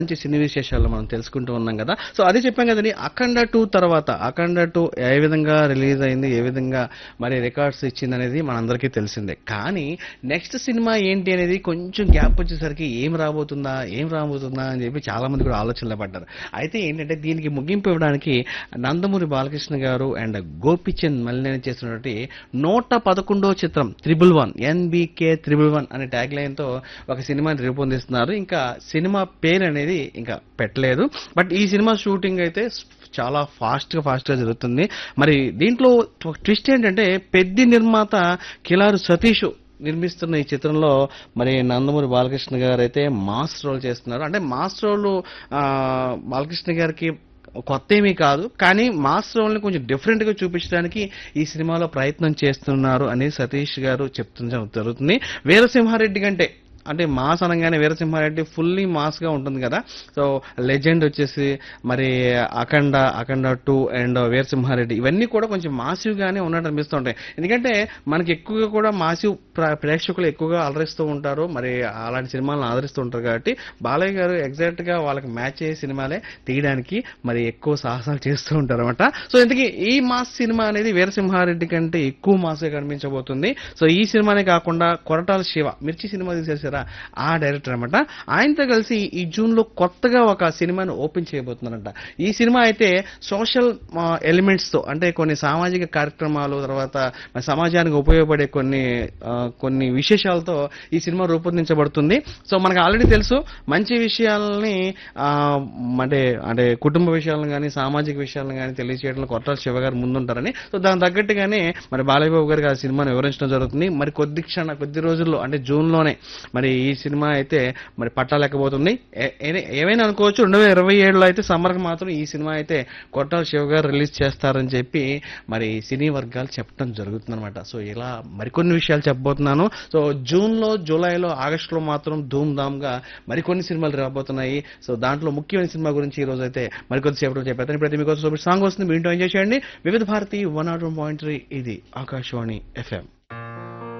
మంచి సినీ విశేషాలు మనం తెలుసుకుంటూ ఉన్నాం కదా సో అదే చెప్పాం కదండి అఖండ టూ తర్వాత అఖండ టూ ఏ విధంగా రిలీజ్ అయింది ఏ విధంగా మరి రికార్డ్స్ ఇచ్చింది అనేది మనందరికీ తెలిసిందే కానీ నెక్స్ట్ సినిమా ఏంటి అనేది కొంచెం గ్యాప్ వచ్చేసరికి ఏం రాబోతుందా ఏం రాబోతుందా అని చెప్పి చాలా మంది కూడా ఆలోచనలో పడ్డారు అయితే ఏంటంటే దీనికి ముగింపు ఇవ్వడానికి నందమూరి బాలకృష్ణ గారు అండ్ గోపిచంద్ మల్లినేని చేసినటువంటి నూట పదకొండో చిత్రం triple one NBK triple one అనే ట్యాగ్ లైన్ తో ఒక సినిమాని రూపొందిస్తున్నారు ఇంకా సినిమా పేరు అనేది ఇంకా పెట్టలేదు బట్ ఈ సినిమా షూటింగ్ అయితే చాలా ఫాస్ట్ గా ఫాస్ట్ గా జరుగుతుంది మరి దీంట్లో ట్విస్ట్ ఏంటంటే పెద్ది నిర్మాత కిలారు సతీష్ నిర్మిస్తున్న ఈ చిత్రంలో మరి నందమూరి బాలకృష్ణ గారు అయితే మాస్ రోల్ చేస్తున్నారు అంటే మాస్ రోల్ ఆ, బాలకృష్ణ గారికి కొత్త ఏమీ కాదు కానీ మాస్ రోల్ని కొంచెం డిఫరెంట్ గా చూపించడానికి ఈ సినిమాలో ప్రయత్నం చేస్తున్నారు అని సతీష్ గారు చెప్తున్న జరుగుతుంది వీరసింహారెడ్డి కంటే అంటే మాస్ అనగానే వీరసింహారెడ్డి ఫుల్లీ మాస్ గా ఉంటుంది కదా సో లెజెండ్ వచ్చేసి మరి అఖండ అఖండ టూ అండ్ వీరసింహారెడ్డి ఇవన్నీ కూడా కొంచెం మాసివ్ గానే ఉన్నట్టు అనిపిస్తుంటాయి ఎందుకంటే మనకి ఎక్కువగా కూడా మాసివ్ ప్ర- ప్రేక్షకులు ఎక్కువగా అలరిస్తూ ఉంటారు మరి అలాంటి సినిమాలను ఆదరిస్తూ ఉంటారు కాబట్టి బాలయ్య గారు ఎగ్జాక్ట్ గా వాళ్ళకి మ్యాచ్ అయ్యే సినిమాలే తీయడానికి మరి ఎక్కువ సాహసాలు చేస్తూ ఉంటారు అనమాట సో ఇంతకీ ఈ మాస్ సినిమా అనేది వీరసింహారెడ్డి కంటే ఎక్కువ మాస్గా కనిపించబోతుంది సో ఈ సినిమానే కాకుండా కొరటాల శివ మిర్చి సినిమా తీసేసారా ఆ డైరెక్టర్ అనమాట ఆయనతో కలిసి ఈ జూన్ లో కొత్తగా ఒక సినిమాను ఓపెన్ చేయబోతున్నారంట ఈ సినిమా అయితే సోషల్ ఎలిమెంట్స్ తో అంటే కొన్ని సామాజిక కార్యక్రమాలు తర్వాత మన సమాజానికి ఉపయోగపడే కొన్ని ఆ, కొన్ని విశేషాలతో ఈ సినిమా రూపొందించబడుతుంది సో మనకు ఆల్రెడీ తెలుసు మంచి విషయాలని ఆ, అంటే అంటే కుటుంబ విషయాలను కానీ సామాజిక విషయాలను కానీ తెలియజేయడంలో కొట్టాల శివ గారు ముందుంటారని సో దాని తగ్గట్టుగానే మరి బాలయ్య బాబు గారికి ఆ సినిమాను వివరించడం జరుగుతుంది మరి కొద్ది క్షణ కొద్ది రోజుల్లో అంటే జూన్ లోనే మరి ఈ సినిమా అయితే మరి పట్టాలెక్కబోతుంది ఏ- ఏ- ఏమైనా అనుకోవచ్చు రెండు వేల ఇరవై ఏడులో అయితే సమ్మర్కి మాత్రం ఈ సినిమా అయితే కొట్టాల శివ గారు రిలీజ్ చేస్తారని చెప్పి మరి సినీ వర్గాలు చెప్పడం జరుగుతుంది అనమాట సో ఇలా మరికొన్ని విషయాలు చెప్పబోతున్నాను సో జూన్ లో జూలైలో ఆగస్టులో మాత్రం ధూమ్ ధామ్ గా మరికొన్ని సినిమాలు రాబోతున్నాయి సో దాంట్లో ముఖ్యమైన సినిమా గురించి ఈ రోజు అయితే మరికొద్ది సేపట్లో చెప్పేస్తాను ఇప్పుడైతే మీకోసం సాంగ్ వస్తుంది మీ ఇంట్లో ఎంజాయ్ చేయండి వివిధ Bharati one naught one point three ఇది ఆకాశవాణి ఎఫ్ఎం